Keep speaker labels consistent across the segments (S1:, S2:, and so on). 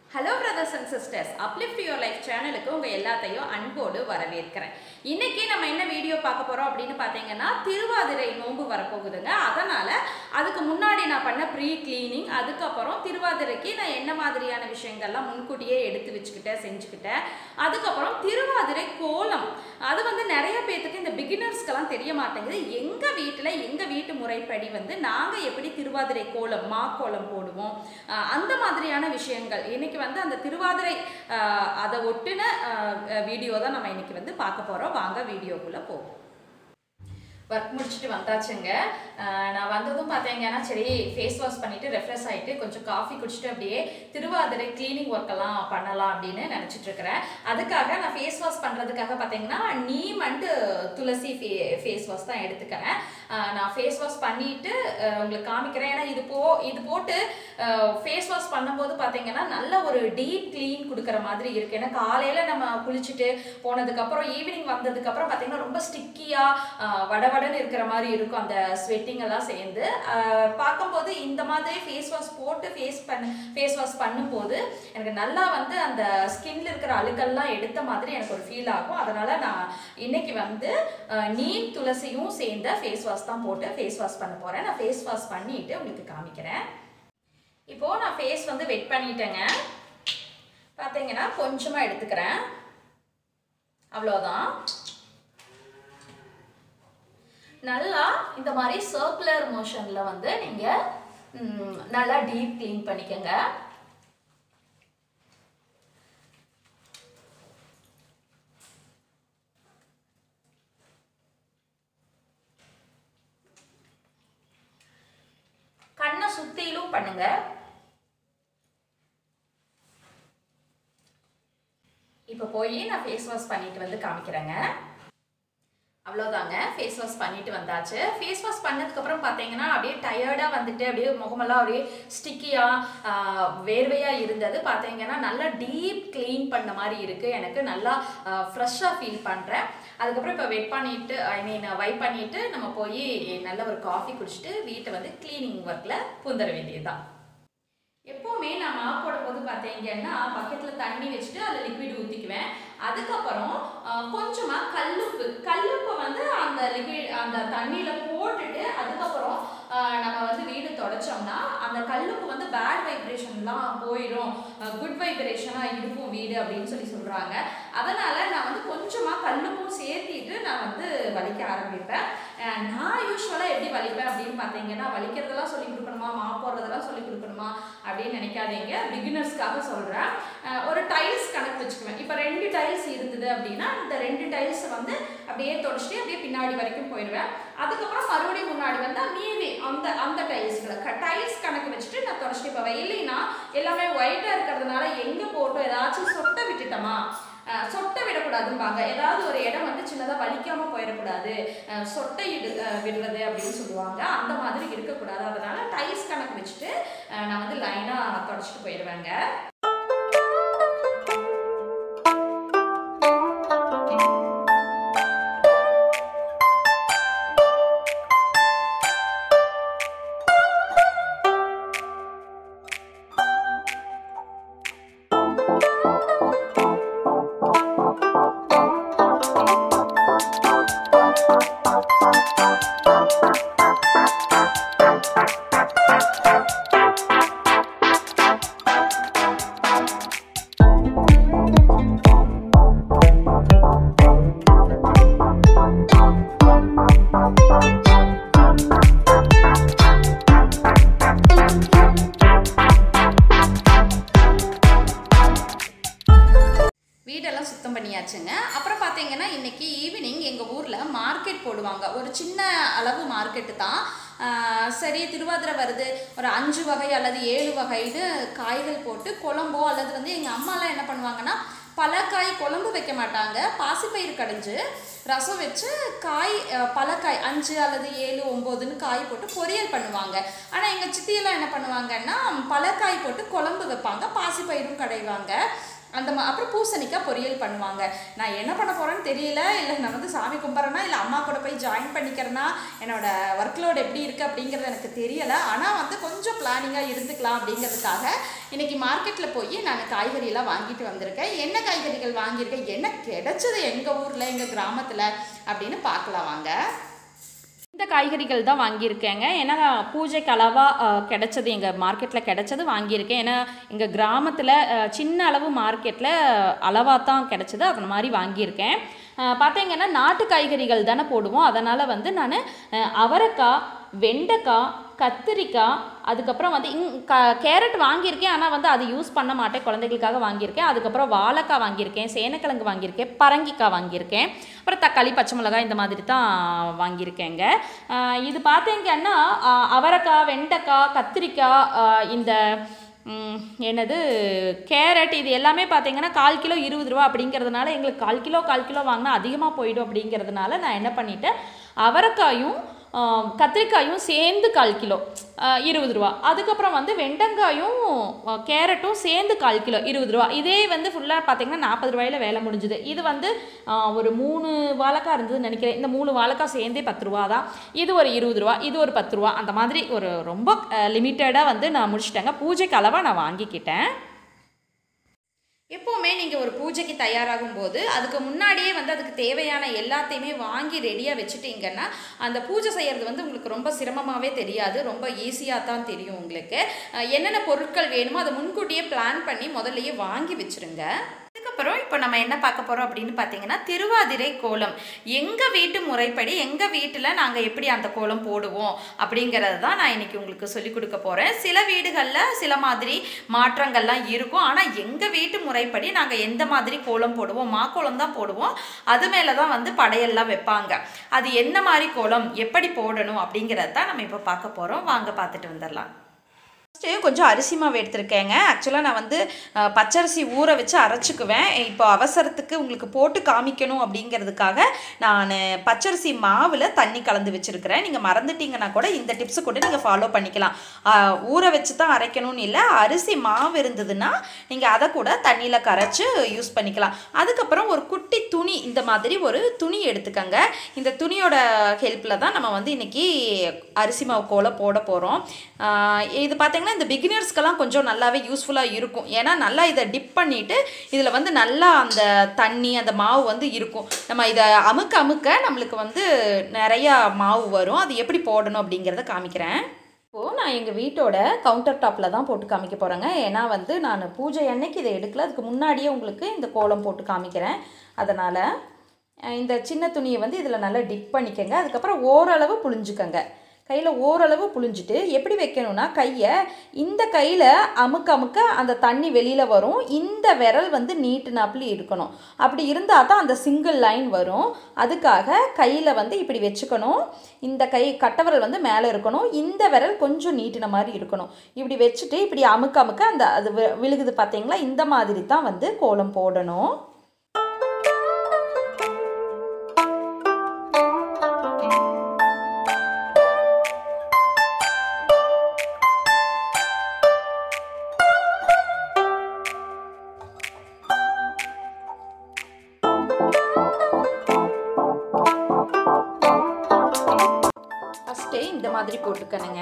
S1: hello brothers and sisters uplift your life சேனலுக்கு உங்கள் எல்லாத்தையும் அன்போடு வரவேற்கிறேன் இன்னைக்கு நம்ம என்ன வீடியோ பார்க்க போகிறோம் அப்படின்னு பார்த்தீங்கன்னா திருவாதிரை நோன்பு வரப்போகுதுங்க அதனால் அதுக்கு முன்னாடி நான் பண்ண ப்ரீ க்ளீனிங் அதுக்கப்புறம் திருவாதிரைக்கு நான் என்ன மாதிரியான விஷயங்கள்லாம் முன்கூட்டியே எடுத்து வச்சுக்கிட்டேன் செஞ்சுக்கிட்டேன் அதுக்கப்புறம் திருவாதிரை கோலம் அது வந்து நிறைய பேர்த்துக்கு இந்த பிகினர்ஸ்க்கெல்லாம் தெரிய மாட்டேங்குது எங்கள் வீட்டில் எங்கள் வீட்டு முறைப்படி வந்து நாங்கள் எப்படி திருவாதிரை கோலம் மா கோலம் போடுவோம் அஹ் அந்த மாதிரியான விஷயங்கள் இன்னைக்கு வந்து அந்த திருவாதிரை அஹ், அதை ஒட்டுன வீடியோ தான் நம்ம இன்னைக்கு வந்து பார்க்க போகிறோம் வாங்க வீடியோக்குள்ளே போவோம் ஒர்க் முடிச்சுட்டு வந்தாச்சுங்க அஹ் நான் வந்ததும் பார்த்தீங்கன்னா சரி ஃபேஸ் வாஷ் பண்ணிட்டு ரெஃப்ரெஷ் ஆகிட்டு கொஞ்சம் காஃபி குடிச்சிட்டு அப்படியே திருவாதிரை க்ளீனிங் ஒர்க்கெல்லாம் பண்ணலாம் அப்படின்னு நினச்சிட்டு இருக்கிறேன் அதுக்காக நான் ஃபேஸ் வாஷ் பண்ணுறதுக்காக பார்த்தீங்கன்னா நீம் அண்டு துளசி ஃபே ஃபேஸ் வாஷ் தான் எடுத்துக்கிறேன் அஹ் நான் ஃபேஸ் வாஷ் பண்ணிட்டு அஹ் உங்களுக்கு காமிக்கிறேன் ஏன்னா இது போ இது போட்டு ஃபேஸ் வாஷ் பண்ணும்போது பார்த்தீங்கன்னா நல்ல ஒரு டீப் க்ளீன் கொடுக்குற மாதிரி இருக்கு ஏன்னா காலையில் நம்ம குளிச்சுட்டு போனதுக்கப்புறம் ஈவினிங் வந்ததுக்கப்புறம் பார்த்தீங்கன்னா ரொம்ப ஸ்டிக்கியாக வடவடன்னு இருக்கிற மாதிரி இருக்கும் அந்த ஸ்வெட்டிங் எல்லாம் சேர்ந்து அஹ் பார்க்கும்போது இந்த மாதிரி ஃபேஸ் வாஷ் போட்டு ஃபேஸ் பண்ண ஃபேஸ் வாஷ் பண்ணும்போது எனக்கு நல்லா வந்து அந்த ஸ்கின்ல இருக்கிற அழுக்கெல்லாம் எடுத்த மாதிரி எனக்கு ஒரு ஃபீல் ஆகும் அதனால நான் இன்னைக்கு வந்து அஹ், நீம் துளசியும் சேர்ந்த ஃபேஸ் வாஷ் தான் போட்டு ஃபேஸ் வாஷ் பண்ண போறேன் நான் ஃபேஸ் வாஷ் பண்ணிட்டு உங்களுக்கு காமிக்கிறேன் இப்போ நான் ஃபேஸ் வந்து வெட் பண்ணிட்டேங்க பார்த்தீங்கன்னா கொஞ்சமா எடுத்துக்கிறேன் அவ்வளோதான் நல்லா இந்த மாதிரி சர்க்குலர் மோஷன்ல வந்து நீங்க ம், நல்லா டீப் க்ளீன் பண்ணிக்கோங்க கண்ணை சுத்திலும் பண்ணுங்க இப்போ போய் நான் ஃபேஸ் வாஷ் பண்ணிட்டு வந்து காமிக்கிறேங்க அவ்வளோதாங்க ஃபேஸ் வாஷ் பண்ணிட்டு வந்தாச்சு ஃபேஸ் வாஷ் பண்ணதுக்கப்புறம் பார்த்தீங்கன்னா அப்படியே டயர்டாக வந்துட்டு அப்படியே முகமெல்லாம் அப்படியே ஸ்டிக்கியாக வேர்வையாக இருந்தது பார்த்தீங்கன்னா நல்லா டீப் க்ளீன் பண்ண மாதிரி இருக்குது எனக்கு நல்லா ஃப்ரெஷ்ஷாக ஃபீல் பண்ணுறேன் அதுக்கப்புறம் இப்போ வெட் பண்ணிட்டு ஐ மீன் வைப் பண்ணிட்டு நம்ம போய் நல்ல ஒரு காஃபி குடிச்சிட்டு வீட்டை வந்து க்ளீனிங் ஒர்க்கில் பூந்தர வேண்டியதுதான் எப்போவுமே நான் மாப் போடும்போது பார்த்தீங்கன்னா பக்கெட்டில் தண்ணி வச்சுட்டு அதில் லிக்விட் ஊற்றிக்குவேன் அதுக்கப்புறம் அஹ், கொஞ்சமா கல்லுப்பு கல்லுப்பை வந்து அந்த லிக்விட் அந்த தண்ணியில் போட்டுட்டு அதுக்கப்புறம் அஹ், நம்ம வந்து வீடு தொடச்சோம்னா அந்த கல்லுப்பு வந்து பேட் வைப்ரேஷன்லாம் போயிடும் குட் வைப்ரேஷனாக இருக்கும் வீடு அப்படின்னு சொல்லி சொல்கிறாங்க அதனால் நான் வந்து கொஞ்சமாக கல்லுப்பும் சேர்த்திட்டு நான் வந்து வலிக்க ஆரம்பிப்பேன் அஹ், நான் யூஸ்வலாக எப்படி வலிப்பேன் அப்படின்னு பார்த்தீங்கன்னா வலிக்கிறதெல்லாம் சொல்லி கொடுக்கணுமா மா போடுறதெல்லாம் சொல்லி கொடுக்கணுமா அப்படின்னு நினைக்காதீங்க பிகினர்ஸ்க்காக சொல்கிறேன் ஒரு டைல்ஸ் கணக்கு வச்சுக்குவேன் இப்போ ரெண்டு டைல்ஸ் இருந்தது அப்படின்னா இந்த ரெண்டு டைல்ஸ் வந்து அப்படியே தொடச்சிட்டு அப்படியே பின்னாடி வரைக்கும் போயிடுவேன் அதுக்கப்புறம் மறுபடியும் முன்னாடி வந்தால் மீதி அந்த அந்த டைல்ஸ்களை டைல்ஸ் கணக்கு வச்சுட்டு நான் தொடச்சிட்டு போவேன் இல்லைன்னா எல்லாமே ஒயிட்டாக இருக்கிறதுனால எங்கே போட்டோம் ஏதாச்சும் சொட்டை விட்டுட்டோமா அஹ் சொட்டை விடக்கூடாதும்பாங்க ஏதாவது ஒரு இடம் வந்து சின்னதாக வலிக்காமல் போயிடக்கூடாது அஹ் சொட்டை இடு அஹ் விடுறது அப்படின்னு சொல்லுவாங்க அந்த மாதிரி இருக்கக்கூடாது அதனால டைல்ஸ் கணக்கு வச்சுட்டு அஹ் நான் வந்து லைனாக தொடச்சிட்டு போயிடுவேங்க வீடெல்லாம் சுத்தம் பண்ணியாச்சுங்க அப்புறம் பார்த்தீங்கன்னா இன்னைக்கு ஈவினிங் எங்கள் ஊரில் மார்க்கெட் போடுவாங்க ஒரு சின்ன அளவு மார்க்கெட்டு தான் ஆஹ் சரி திருவாதிரை வருது ஒரு அஞ்சு வகை அல்லது ஏழு வகைன்னு காய்கள் போட்டு குழம்போ அல்லது வந்து எங்கள் அம்மாலாம் என்ன பண்ணுவாங்கன்னா பலக்காய் குழம்பு வைக்க மாட்டாங்க பாசிப்பயிறு கடைஞ்சு ரசம் வச்சு காய் அஹ், பலக்காய் அஞ்சு அல்லது ஏழு ஒம்போதுன்னு காய் போட்டு பொரியல் பண்ணுவாங்க ஆனால் எங்கள் சித்தியெல்லாம் என்ன பண்ணுவாங்கன்னா பலக்காய் போட்டு குழம்பு வைப்பாங்க பாசிப்பயிரும் கடைவாங்க அந்த மா அப்புறம் பூசணிக்காய் பொரியல் பண்ணுவாங்க நான் என்ன பண்ண போகிறேன்னு தெரியல இல்லை நான் வந்து சாமி கும்பிட்றேன்னா இல்லை அம்மா கூட போய் ஜாயின் பண்ணிக்கிறேன்னா என்னோட ஒர்க் லோட் எப்படி இருக்குது அப்படிங்கிறது எனக்கு தெரியலை ஆனால் வந்து கொஞ்சம் பிளானிங்காக இருந்துக்கலாம் அப்படிங்கிறதுக்காக இன்னைக்கு மார்க்கெட்டில் போய் நான் காய்கறியெல்லாம் வாங்கிட்டு வந்திருக்கேன் என்ன காய்கறிகள் வாங்கியிருக்கேன் என்ன கிடைச்சது எங்கள் ஊரில் எங்கள் கிராமத்தில் அப்படின்னு பார்க்கலாம் வாங்க இந்த காய்கறிகள் தான் வாங்கியிருக்கேங்க ஏன்னா பூஜைக்கு அளவாக கிடைச்சது எங்கள் மார்க்கெட்டில் கிடைச்சது வாங்கியிருக்கேன் ஏன்னா எங்கள் கிராமத்தில் அஹ், சின்ன அளவு மார்க்கெட்டில் அளவாக தான் கிடைச்சது அந்த மாதிரி வாங்கியிருக்கேன் அஹ், பார்த்தீங்கன்னா நாட்டு காய்கறிகள் தானே போடுவோம் அதனால் வந்து நான் அவரைக்காய் வெண்டைக்காய் கத்திரிக்காய் அதுக்கப்புறம் வந்து இங் க கேரட் வாங்கியிருக்கேன் ஆனால் வந்து அது யூஸ் பண்ண மாட்டேன் குழந்தைகளுக்காக வாங்கியிருக்கேன் அதுக்கப்புறம் வாழைக்காய் வாங்கியிருக்கேன் சேனக்கிழங்கு வாங்கியிருக்கேன் பரங்கிக்காய் வாங்கியிருக்கேன் அப்புறம் தக்காளி பச்சை மிளகாய் இந்த மாதிரி தான் வாங்கியிருக்கேங்க ஆஹ் இது பார்த்தீங்கன்னா ஆஹ் அவரைக்காய் வெண்டைக்காய் கத்திரிக்காய் ஆஹ் இந்த ம், என்னது கேரட் இது எல்லாமே பார்த்தீங்கன்னா கால் கிலோ இருபது ரூபா அப்படிங்கிறதுனால எங்களுக்கு கால் கிலோ கால் கிலோ வாங்கினா அதிகமாக போயிடும் அப்படிங்கிறதுனால நான் என்ன பண்ணிட்டேன் அவரைக்காயும் ஆ, கத்திரிக்காயும் சேர்ந்து கால் கிலோ ஆ, இருபது ரூபா அதுக்கப்புறம் வந்து வெண்டங்காயும் ஆ, கேரட்டும் சேர்ந்து கால் கிலோ இருபது ரூபா இதே வந்து ஃபுல்லாக பார்த்தீங்கன்னா நாற்பது ரூபாயில வேலை முடிஞ்சுது இது வந்து ஆ, ஒரு மூணு வாழைக்காய் இருந்ததுன்னு நினைக்கிறேன் இந்த மூணு வாழைக்காய் சேர்ந்தே பத்து ரூபா தான் இது ஒரு இருபது ரூபா இது ஒரு பத்து ரூபா அந்த மாதிரி ஒரு ரொம்ப லிமிட்டடாக வந்து நான் முடிச்சிட்டேங்க பூஜைக்கு அளவாக நான் வாங்கிக்கிட்டேன் எப்போவுமே நீங்கள் ஒரு பூஜைக்கு தயாராகும் போது அதுக்கு முன்னாடியே வந்து அதுக்கு தேவையான எல்லாத்தையுமே வாங்கி ரெடியாக வச்சுட்டீங்கன்னா அந்த பூஜை செய்கிறது வந்து உங்களுக்கு ரொம்ப சிரமமாகவே தெரியாது ரொம்ப ஈஸியாக தான் தெரியும் உங்களுக்கு அஹ் என்னென்ன பொருட்கள் வேணுமோ அதை முன்கூட்டியே பிளான் பண்ணி முதல்லையே வாங்கி வச்சுருங்க அதுக்கப்புறம் இப்போ நம்ம என்ன பார்க்க போகிறோம் அப்படின்னு பார்த்தீங்கன்னா திருவாதிரை கோலம் எங்கள் வீட்டு முறைப்படி எங்கள் வீட்டில் நாங்கள் எப்படி அந்த கோலம் போடுவோம் அப்படிங்கிறது தான் நான் இன்னைக்கு உங்களுக்கு சொல்லிக் கொடுக்க போகிறேன் சில வீடுகளில் சில மாதிரி மாற்றங்கள்லாம் இருக்கும் ஆனால் எங்கள் வீட்டு முறைப்படி நாங்கள் எந்த மாதிரி கோலம் போடுவோம் மாக்கோலம் தான் போடுவோம் அது மேலே தான் வந்து படையெல்லாம் வைப்பாங்க அது என்ன மாதிரி கோலம் எப்படி போடணும் அப்படிங்கிறது தான் நம்ம இப்போ பார்க்க போகிறோம் வாங்க பார்த்துட்டு வந்துடலாம் ஃபஸ்ட்டு கொஞ்சம் அரிசி மாவு எடுத்திருக்கேங்க ஆக்சுவலாக நான் வந்து அஹ், பச்சரிசி ஊற வச்சு அரைச்சிக்குவேன் இப்போ அவசரத்துக்கு உங்களுக்கு போட்டு காமிக்கணும் அப்படிங்கிறதுக்காக நான் பச்சரிசி மாவில் தண்ணி கலந்து வச்சுருக்கிறேன் நீங்கள் மறந்துட்டீங்கன்னா கூட இந்த டிப்ஸை கூட நீங்கள் ஃபாலோ பண்ணிக்கலாம் அஹ், ஊற வச்சு தான் அரைக்கணும்னு இல்லை அரிசி மாவு இருந்ததுன்னா நீங்கள் அதை கூட தண்ணியில் கரைச்சி யூஸ் பண்ணிக்கலாம் அதுக்கப்புறம் ஒரு குட்டி துணி இந்த மாதிரி ஒரு துணி எடுத்துக்கங்க இந்த துணியோட ஹெல்ப்பில் தான் நம்ம வந்து இன்னைக்கு அரிசி மாவு கோல போட போகிறோம் இது பார்த்தீங்கன்னா இந்த பிகினர்ஸ்க்கெல்லாம் கொஞ்சம் நல்லாவே யூஸ்ஃபுல்லாக இருக்கும் ஏன்னா நல்லா இதை டிப் பண்ணிவிட்டு இதில் வந்து நல்லா அந்த தண்ணி அந்த மாவு வந்து இருக்கும் நம்ம இதை அமுக்க அமுக்க நம்மளுக்கு வந்து நிறையா மாவு வரும் அது எப்படி போடணும் அப்படிங்கிறத காமிக்கிறேன் இப்போது நான் எங்கள் வீட்டோட கவுண்டர் டாப்பில் தான் போட்டு காமிக்க போகிறேங்க ஏன்னா வந்து நான் பூஜை அன்னைக்கு இதை எடுக்கல அதுக்கு முன்னாடியே உங்களுக்கு இந்த கோலம் போட்டு காமிக்கிறேன் அதனால் இந்த சின்ன துணியை வந்து இதில் நல்லா டிப் பண்ணிக்கங்க அதுக்கப்புறம் ஓரளவு புழிஞ்சுக்கங்க கையில் ஓரளவு புழிஞ்சிட்டு எப்படி வைக்கணும்னா கையை இந்த கையில் அமுக்க அமுக்க அந்த தண்ணி வெளியில் வரும் இந்த விரல் வந்து நீட்டுனாப்புல இருக்கணும் அப்படி இருந்தால் தான் அந்த சிங்கிள் லைன் வரும் அதுக்காக கையில் வந்து இப்படி வச்சுக்கணும் இந்த கை கட்டவிரல் வந்து மேலே இருக்கணும் இந்த விரல் கொஞ்சம் நீட்டின மாதிரி இருக்கணும் இப்படி வச்சுட்டு இப்படி அமுக்க அமுக்க அந்த அது வி- விழுகுது பார்த்தீங்களா இந்த மாதிரி தான் வந்து கோலம் போடணும் ஃபஸ்ட்டு இந்த மாதிரி போட்டுக்கணுங்க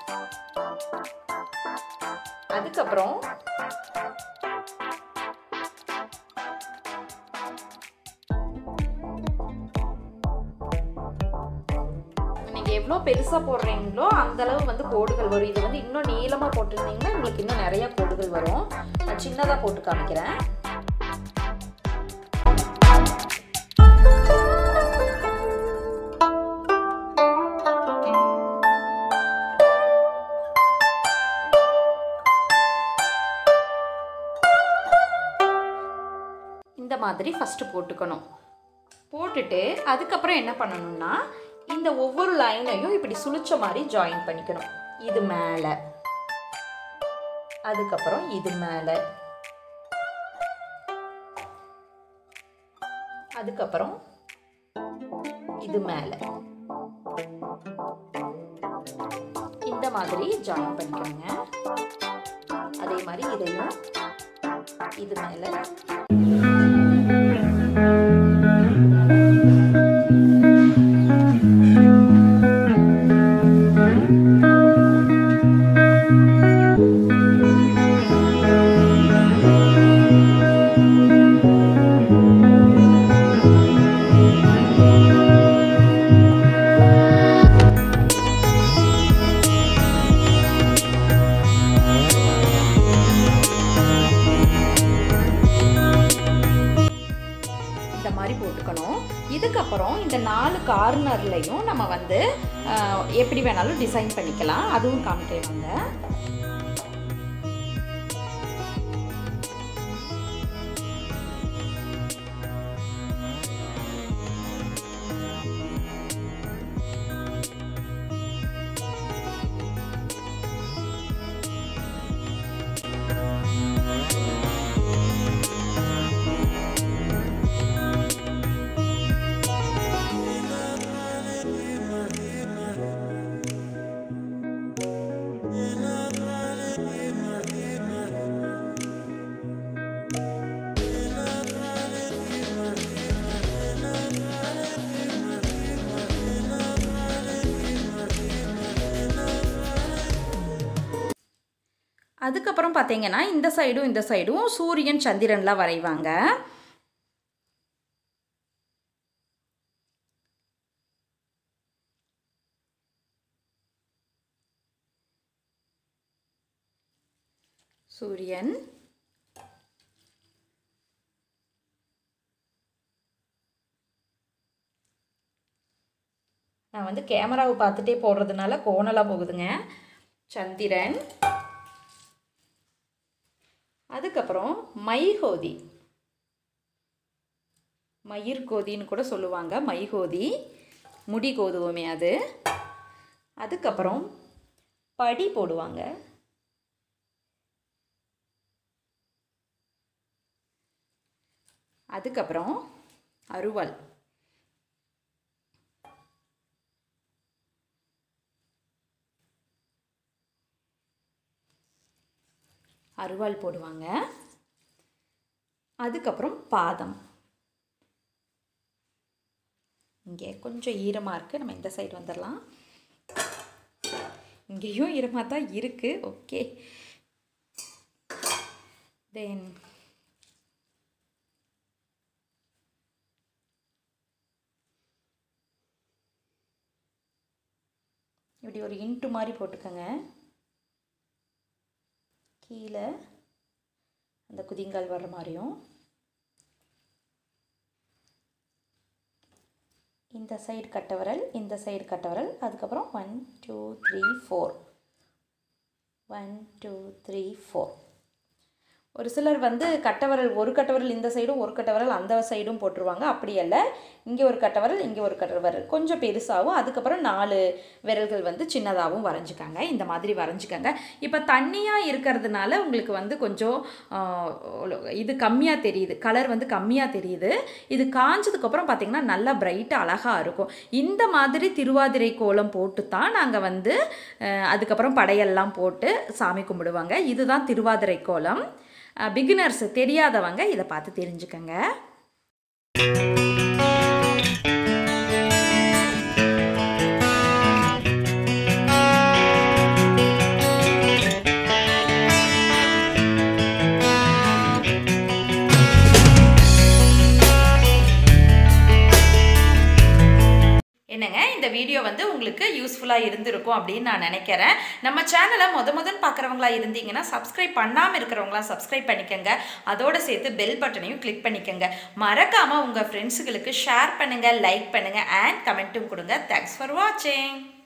S1: அதுக்கப்புறம் நீங்கள் எவ்வளோ பெருசாக போடுறீங்களோ அந்த அளவு வந்து கோடுகள் வரும் இது வந்து இன்னும் நீளமாக போட்டிருந்தீங்கன்னா உங்களுக்கு இன்னும் நிறைய கோடுகள் வரும் நான் சின்னதாக போட்டு காமிக்கிறேன் இந்த மாதிரி ஃபஸ்ட்டு போட்டுக்கணும் போட்டுட்டு அதுக்கப்புறம் என்ன பண்ணணும்னா இந்த ஒவ்வொரு லைனையும் இப்படி சுழிச்ச மாதிரி ஜாயின் பண்ணிக்கணும் இது மேலே அதுக்கப்புறம் இது மேலே அதுக்கப்புறம் இது மேலே இந்த மாதிரி ஜாயின் பண்ணிக்கோங்க அதே மாதிரி இதையும் இது மேலே இந்த மாதிரி போட்டுக்கணும் இதுக்கப்புறம் இந்த நாலு கார்னர்லையும் நம்ம வந்து அஹ், எப்படி வேணாலும் டிசைன் பண்ணிக்கலாம் அதுவும் காமிக்கிறேன் வாங்க அதுக்கப்புறம் பார்த்தீங்கன்னா இந்த சைடும் இந்த சைடும் சூரியன் சந்திரன்லாம் வரைவாங்க சூரியன் நான் வந்து கேமராவை பார்த்துட்டே போடுறதுனால கோணலாக போகுதுங்க சந்திரன் அதுக்கப்புறம் மைஹோதி மயிர்கோதின்னு கூட சொல்லுவாங்க மைஹோதி முடி கோதுவோமே அது அதுக்கப்புறம் படி போடுவாங்க அதுக்கப்புறம் அருவல் அருவாள் போடுவாங்க அதுக்கப்புறம் பாதம் இங்கே கொஞ்சம் ஈரமாக இருக்குது நம்ம இந்த சைடு வந்துடலாம் இங்கேயும் ஈரமாக தான் இருக்குது ஓகே தென் இப்படி ஒரு இன்ட்டு மாதிரி போட்டுக்கோங்க கீழே அந்த குதிங்கால் வர்ற மாதிரியும் இந்த சைடு கட்டவரல் இந்த சைடு கட்டவரல் அதுக்கப்புறம் one two three four one two three four ஒரு சிலர் வந்து கட்டவரல் ஒரு கட்டவரல் இந்த சைடும் ஒரு கட்டவரல் அந்த சைடும் போட்டுருவாங்க அப்படி அல்ல இங்கே ஒரு கட்டவரல் இங்கே ஒரு கட்டவரல் கொஞ்சம் பெருசாகவும் அதுக்கப்புறம் நாலு விரல்கள் வந்து சின்னதாகவும் வரைஞ்சிக்காங்க இந்த மாதிரி வரைஞ்சிக்கங்க இப்போ தண்ணியாக இருக்கிறதுனால உங்களுக்கு வந்து கொஞ்சம் ஆஹ், இது கம்மியாக தெரியுது கலர் வந்து கம்மியாக தெரியுது இது காஞ்சதுக்கப்புறம் பார்த்திங்கன்னா நல்லா பிரைட்டாக அழகாக இருக்கும் இந்த மாதிரி திருவாதிரை கோலம் போட்டு தான் நாங்கள் வந்து அஹ், அதுக்கப்புறம் படையெல்லாம் போட்டு சாமி கும்பிடுவாங்க இதுதான் திருவாதிரை கோலம் பிகினர்ஸ் தெரியாதவங்க இதை பார்த்து தெரிஞ்சுக்கங்க என்னங்க இந்த வீடியோ வந்து உங்களுக்கு யூஸ்ஃபுல்லாக இருந்திருக்கும் அப்படின்னு நான் நினைக்கிறேன் நம்ம சேனலை முத முதன் பார்க்குறவங்களா இருந்தீங்கன்னா சப்ஸ்கிரைப் பண்ணாமல் இருக்கிறவங்களாம் சப்ஸ்கிரைப் பண்ணிக்கோங்க அதோட சேர்த்து பெல் பட்டனையும் கிளிக் பண்ணிக்கோங்க மறக்காமல் உங்கள் ஃப்ரெண்ட்ஸுகளுக்கு ஷேர் பண்ணுங்கள் லைக் பண்ணுங்கள் அண்ட் கமெண்ட்டும் கொடுங்க தேங்க்ஸ் ஃபார் வாட்சிங்